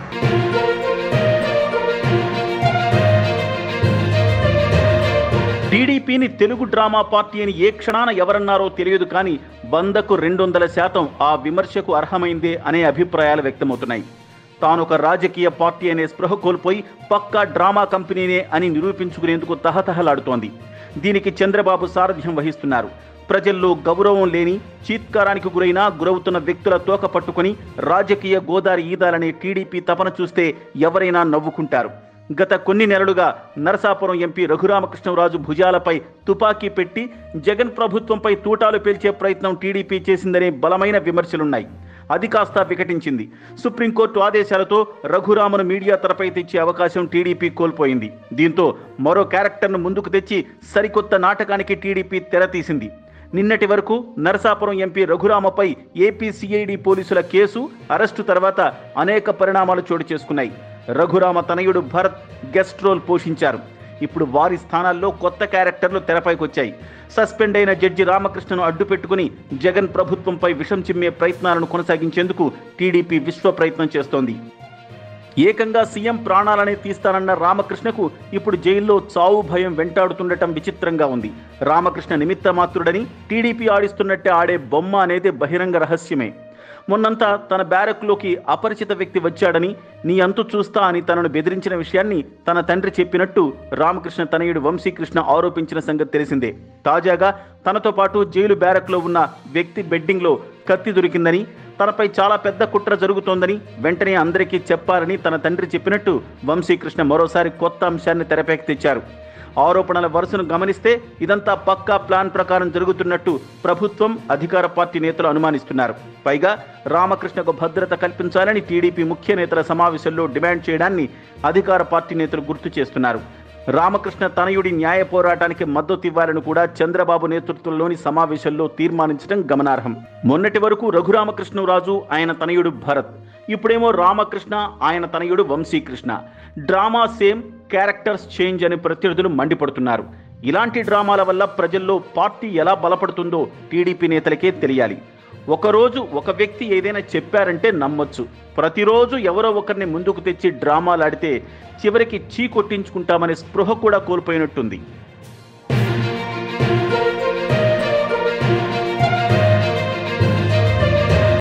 టీడీపీని Telugu drama party అని ఏ క్షణాన ఎవరన్నారో తెలియదు కానీ వందకు రెండు వందల శాతం ఆ విమర్శకు అర్హమైందే అనే అభిప్రాయాలు వ్యక్తమవుతున్నాయి తాను ఒక రాజకీయ పార్టీ అనే స్పృహ కోల్పోయి పక్కా డ్రామా కంపెనీనే అని నిరూపించుకునేందుకు తహతహలాడుతోంది దీనికి చంద్రబాబు సారథ్యం వహిస్తున్నారు ప్రజల్లో గౌరవం లేని చీత్కారానికి గురైనా గురవుతున్న వ్యక్తుల తోక పట్టుకుని రాజకీయ గోదారి ఈదాలనే టీడీపీ తపన చూస్తే ఎవరైనా నవ్వుకుంటారు గత కొన్ని నెలలుగా నరసాపురం ఎంపీ రఘురామకృష్ణరాజు భుజాలపై తుపాకీ పెట్టి జగన్ ప్రభుత్వంపై తూటాలు పేల్చే ప్రయత్నం టీడీపీ చేసిందనే బలమైన విమర్శలున్నాయి అది కాస్త వికటించింది సుప్రీంకోర్టు ఆదేశాలతో రఘురామను మీడియా తెరపై తెచ్చే అవకాశం టీడీపీ కోల్పోయింది దీంతో మరో క్యారెక్టర్ను ముందుకు తెచ్చి సరికొత్త నాటకానికి టీడీపీ తెరతీసింది నిన్నటి వరకు నరసాపురం ఎంపీ రఘురామపై ఏపీ సిఐడి పోలీసుల కేసు అరెస్టు తర్వాత అనేక పరిణామాలు చోటు చేసుకున్నాయి రఘురామ తనయుడు భరత్ గెస్ట్ రోల్ పోషించారు ఇప్పుడు వారి స్థానాల్లో కొత్త క్యారెక్టర్లు తెరపైకి వచ్చాయి సస్పెండ్ అయిన జడ్జి రామకృష్ణను అడ్డు పెట్టుకుని జగన్ ప్రభుత్వంపై విషం చిమ్మే ప్రయత్నాలను కొనసాగించేందుకు టీడీపీ విశ్వ ప్రయత్నం చేస్తోంది ఏకంగా సీఎం ప్రాణాలనే తీస్తానన్న రామకృష్ణకు ఇప్పుడు జైల్లో చావు భయం వెంటాడుతుండటం విచిత్రంగా ఉంది రామకృష్ణ నిమిత్త మాత్రుడని టీడీపీ ఆడిస్తున్నట్టే ఆడే బొమ్మ అనేది బహిరంగ రహస్యమే మొన్నంతా తన బ్యారక్లోకి అపరిచిత వ్యక్తి వచ్చాడని నీ అంతు చూస్తా అని తనను బెదిరించిన విషయాన్ని తన తండ్రి చెప్పినట్టు రామకృష్ణ తనయుడు వంశీకృష్ణ ఆరోపించిన సంగతి తెలిసిందే తాజాగా తనతో పాటు జైలు బ్యారక్లో ఉన్న వ్యక్తి బెడ్డింగ్లో కత్తి దొరికిందని తనపై చాలా పెద్ద కుట్ర జరుగుతోందని వెంటనే అందరికీ చెప్పాలని తన తండ్రి చెప్పినట్టు వంశీకృష్ణ మరోసారి కొత్త అంశాన్ని తెరపైకి తెచ్చారు ఆరోపణల వరుసను గమనిస్తే ఇదంతా పక్కా ప్లాన్ ప్రకారం జరుగుతున్నట్టు ప్రభుత్వం అధికార పార్టీ నేతలు అనుమానిస్తున్నారు పైగా రామకృష్ణకు భద్రత కల్పించాలని టీడీపీ ముఖ్య నేతల సమావేశంలో డిమాండ్ చేయడాన్ని అధికార పార్టీ నేతలు గుర్తు చేస్తున్నారు రామకృష్ణ తనయుడి న్యాయ పోరాటానికి మద్దతు ఇవ్వాలని కూడా చంద్రబాబు నేతృత్వంలోని సమావేశంలో తీర్మానించడం గమనార్హం మొన్నటి వరకు రఘురామకృష్ణరాజు ఆయన తనయుడు భరత్ ఇప్పుడేమో రామకృష్ణ ఆయన తనయుడు Vamsikrishna drama same characters change అని ప్రత్యర్థులు మండిపడుతున్నారు ఇలాంటి డ్రామాల వల్ల ప్రజల్లో పార్టీ ఎలా బలపడుతుందో టీడీపీ నేతలకే తెలియాలి ఒకరోజు ఒక వ్యక్తి ఏదైనా చెప్పారంటే నమ్మొచ్చు ప్రతిరోజు ఎవరో ఒకరిని ముందుకు తెచ్చి డ్రామాలాడితే చివరికి చీ కొట్టించుకుంటామనే స్పృహ కూడా కోల్పోయినట్టుంది